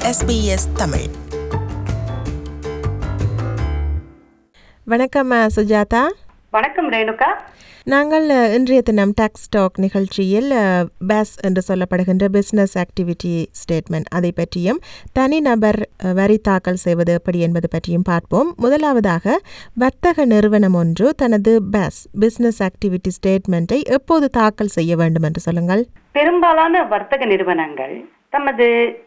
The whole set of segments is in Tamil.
SBS தமிழ் வணக்கம் அஹ், சுஜாதா வணக்கம் ரேணுகா நாங்கள் அஹ், இன்றைய தினம் டாக்ஸ் டாக் நிகழ்ச்சியில் பேஸ் என்று சொல்லப்படுகின்ற பிஸ்னஸ் ஆக்டிவிட்டி ஸ்டேட்மெண்ட் அதை பற்றியும் தனிநபர் அஹ், வரி தாக்கல் செய்வது எப்படி என்பது பற்றியும் பார்ப்போம் முதலாவதாக வர்த்தக நிறுவனம் ஒன்று தனது பேஸ் பிஸ்னஸ் ஆக்டிவிட்டி ஸ்டேட்மெண்ட்டை எப்போது தாக்கல் செய்ய வேண்டும் என்று சொல்லுங்கள் பெரும்பாலான வர்த்தக நிறுவனங்கள் தமது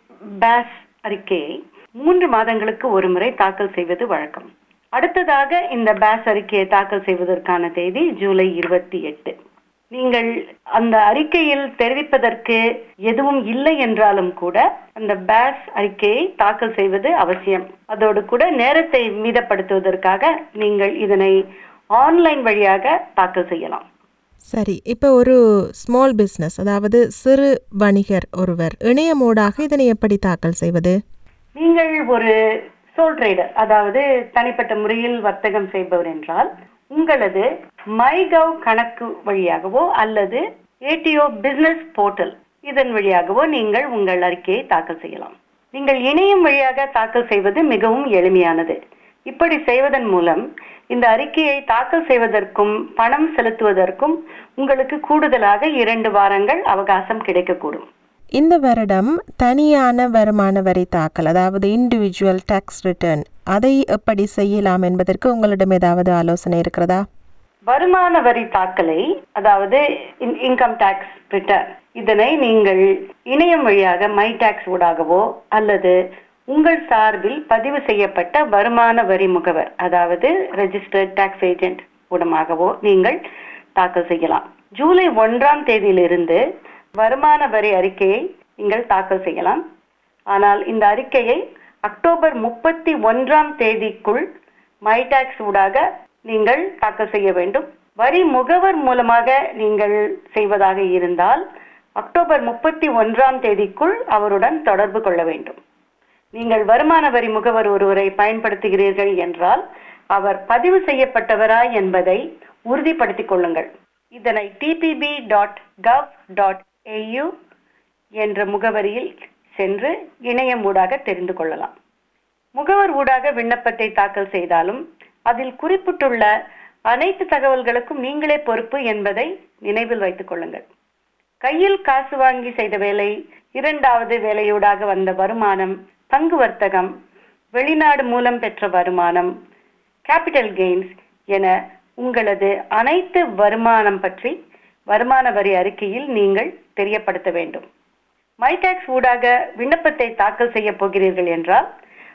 பேஸ் அறிக்கையை மூன்று மாதங்களுக்கு ஒரு முறை தாக்கல் செய்வது வழக்கம் அடுத்ததாக இந்த பேஸ் அறிக்கையை தாக்கல் செய்வதற்கான தேதி ஜூலை இருபத்தி எட்டு நீங்கள் அந்த அறிக்கையில் தெரிவிப்பதற்கு எதுவும் இல்லை என்றாலும் கூட அந்த பேஸ் அறிக்கையை தாக்கல் செய்வது அவசியம் அதோடு கூட நேரத்தை மீதப்படுத்துவதற்காக நீங்கள் இதனை ஆன்லைன் வழியாக தாக்கல் செய்யலாம் சரி இப்போ ஒரு ஸ்மால் பிஸ்னஸ் அதாவது சிறு வணிகர் ஒருவர் இணையமூடாக இதனை எப்படி தாக்கல் செய்வது நீங்கள் ஒரு சோல் ட்ரேடர் அதாவது தனிப்பட்ட முறையில் வர்த்தகம் செய்பவர் என்றால் உங்களது மைகவ் கணக்கு வழியாகவோ அல்லது ஏடிஓ பிசினஸ் போர்ட்டல் இதன் வழியாகவோ நீங்கள் உங்கள் அறிக்கையை தாக்கல் செய்யலாம் நீங்கள் இணையம் வழியாக தாக்கல் செய்வது மிகவும் எளிமையானது இப்படி செய்வதன் மூலம் இந்த அறிக்கையை தாக்கல் செய்வதற்கும் பணம் செலுத்துவதற்கும் உங்களுக்கு கூடுதலாக இரண்டு வாரங்கள் அவகாசம் கிடைக்கக்கூடும் இந்த வருடம் தனியான வருமான வரி தாக்கல் அதாவது இண்டிவிஜுவல் டாக்ஸ் ரிட்டர்ன் அதை எப்படி செய்யலாம் என்பதற்கு உங்களிடம் ஏதாவது ஆலோசனை இருக்கிறதா வருமான வரி தாக்கலை அதாவது இன்கம் டாக்ஸ் ரிட்டர்ன் இதனை நீங்கள் இணையம் வழியாக மை டாக்ஸ் ஊடாகவோ அல்லது உங்கள் சார்பில் பதிவு செய்யப்பட்ட வருமான வரி முகவர் அதாவது ரெஜிஸ்டர்ட் டாக்ஸ் ஏஜென்ட் மூலமாகவோ நீங்கள் தாக்கல் செய்யலாம் ஜூலை ஒன்றாம் தேதியிலிருந்து வருமான வரி அறிக்கையை நீங்கள் தாக்கல் செய்யலாம் ஆனால் இந்த அறிக்கையை அக்டோபர் முப்பத்தி ஒன்றாம் தேதிக்குள் மைடாக்ஸ் ஊடாக நீங்கள் தாக்கல் செய்ய வேண்டும் வரி முகவர் மூலமாக நீங்கள் செய்வதாக இருந்தால் அக்டோபர் முப்பத்தி ஒன்றாம் தேதிக்குள் அவருடன் தொடர்பு கொள்ள வேண்டும் நீங்கள் வருமான வரி முகவர் ஒருவரை பயன்படுத்துகிறீர்கள் என்றால் அவர் பதிவு செய்யப்பட்டவரா என்பதை உறுதிப்படுத்திக் கொள்ளுங்கள் இதனை DPP dot gov dot AU என்ற முகவரியில் சென்று இணையம் ஊடாக தெரிந்து கொள்ளலாம் முகவர் ஊடாக விண்ணப்பத்தை தாக்கல் செய்தாலும் அதில் குறிப்பிட்டுள்ள அனைத்து தகவல்களுக்கும் நீங்களே பொறுப்பு என்பதை நினைவில் வைத்துக் கொள்ளுங்கள் கையில் காசு வாங்கி செய்த வேலை இரண்டாவது வேலையூடாக வந்த வருமானம் பங்கு வர்த்தகம் வெளிநாடு மூலம் பெற்ற வருமானம் கேபிட்டல் கெயின்ஸ் என உங்களது அனைத்து வருமானம் பற்றி வருமான வரி அறிக்கையில் நீங்கள் தெரியப்படுத்த வேண்டும் மைடாக்ஸ் ஊடாக விண்ணப்பத்தை தாக்கல் செய்ய போகிறீர்கள் என்றால்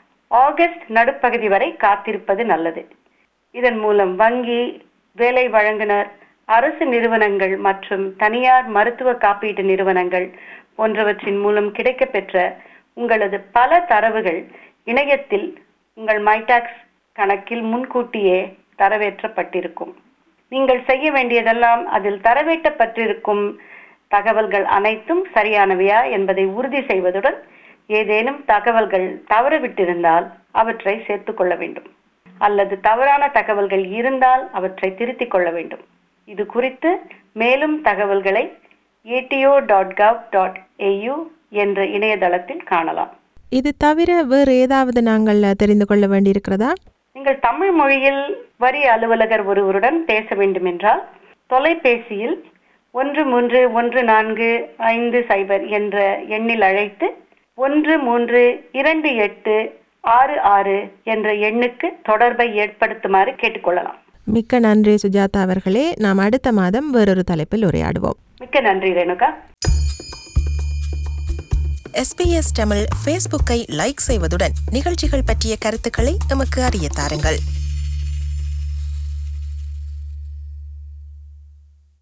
ஆகஸ்ட் நடுப்பகுதி வரை காத்திருப்பது நல்லது இதன் மூலம் வங்கி வேலை வழங்குனர் அரசு நிறுவனங்கள் மற்றும் தனியார் மருத்துவ காப்பீட்டு நிறுவனங்கள் போன்றவற்றின் மூலம் கிடைக்கப்பெற்ற உங்களது பல தரவுகள் இணையத்தில் உங்கள் மைடாக்ஸ் கணக்கில் முன்கூட்டியே தரவேற்றப்பட்டிருக்கும் நீங்கள் செய்ய வேண்டியதெல்லாம் அதில் தரவேற்றப்பட்டிருக்கும் தகவல்கள் அனைத்தும் சரியானவையா என்பதை உறுதி செய்வதுடன் ஏதேனும் தகவல்கள் தவறவிட்டிருந்தால் அவற்றை சேர்த்துக் கொள்ள வேண்டும் அல்லது தவறான தகவல்கள் இருந்தால் அவற்றை திருத்திக் கொள்ள வேண்டும் இது குறித்து மேலும் தகவல்களை ATO dot gov dot AU என்ற இணையதளத்தில் காணலாம் இது தவிர வேறு ஏதாவது நாங்கள் தெரிந்து கொள்ள வேண்டியிருக்கிறதா நீங்கள் தமிழ் மொழியில் வரி அலுவலகர் ஒருவருடன் பேச வேண்டுமென்றால் தொலைபேசியில் ஒன்று மூன்று ஒன்று நான்கு ஐந்து சைபர் என்ற எண்ணில் அழைத்து ஒன்று மூன்று இரண்டு எட்டு ஆறு ஆறு என்ற எண்ணுக்கு தொடர்பை ஏற்படுத்துமாறு கேட்டுக்கொள்ளலாம் மிக்க நன்றி சுஜாதா அவர்களே நாம் அடுத்த மாதம் வேறொரு தலைப்பில் உரையாடுவோம் மிக்க நன்றி ரேணுகா எஸ்பிஎஸ் தமிழ் ஃபேஸ்புக்கை லைக் செய்வதுடன் நிகழ்ச்சிகள் பற்றிய கருத்துக்களை எமக்கு அறிய தாருங்கள்